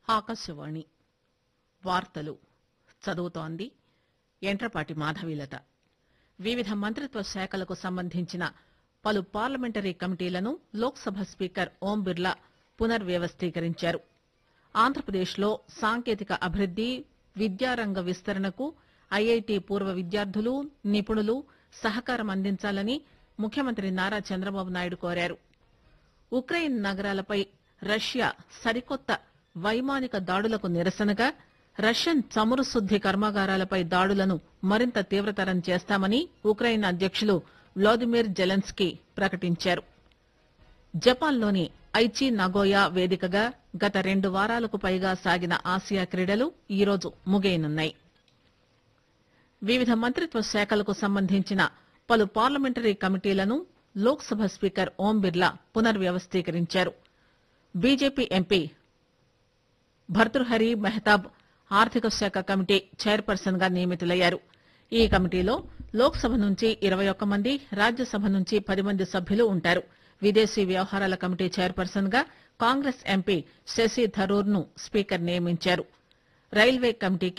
ఆకాశవాణి వార్తలు చదువుతోంది ఎంట్రపాటి మాధవీలత వివిధ మంత్రిత్వ శాఖలకు సంబంధించిన పలు పార్లమెంటరీ కమిటీలను లోక్సభ స్పీకర్ ఓం బిర్లా పునర్వ్యవస్థీకరించారు ఆంధ్రప్రదేశ్లో సాంకేతిక అభివృద్ది విద్యారంగ విస్తరణకు ఐఐటి పూర్వ విద్యార్థులు నిపుణులు సహకారం అందించాలని ముఖ్యమంత్రి నారా చంద్రబాబు నాయుడు కోరారు ఉక్రెయిన్ నగరాలపై రష్యా సరికొత్త వైమానిక దాడులకు నిరసనగా రష్యన్ చమురు శుద్ది కర్మాగారాలపై దాడులను మరింత తీవ్రతరం చేస్తామని ఉక్రెయిన్ అధ్యకులు వ్లాదిమిర్ జెలెన్స్కీ ప్రకటించారు జపాన్లోని ఐచి నగోయా వేదికగా గత రెండు వారాలకు పైగా సాగిన ఆసియా క్రీడలు ఈరోజు ముగియనున్నాయి వివిధ మంత్రిత్వ శాఖలకు సంబంధించిన పలు పార్లమెంటరీ కమిటీలను లోక్సభ స్పీకర్ ఓం బిర్లా పునర్వ్యవస్థీకరించారు బీజేపీ ఎంపీ భర్తృహరి మెహతాబ్ ఆర్థిక శాఖ కమిటీ చైర్పర్సన్ గా నియమితులయ్యారు ఈ కమిటీలో లోక్సభ నుంచి ఇరవై ఒక్క మంది రాజ్యసభ నుంచి పది మంది సభ్యులు ఉంటారు విదేశీ వ్యవహారాల కమిటీ చైర్పర్సన్ గా కాంగ్రెస్ ఎంపీ శశి థరూర్ ను స్పీకర్ నియమించారు రైల్వే కమిటీకి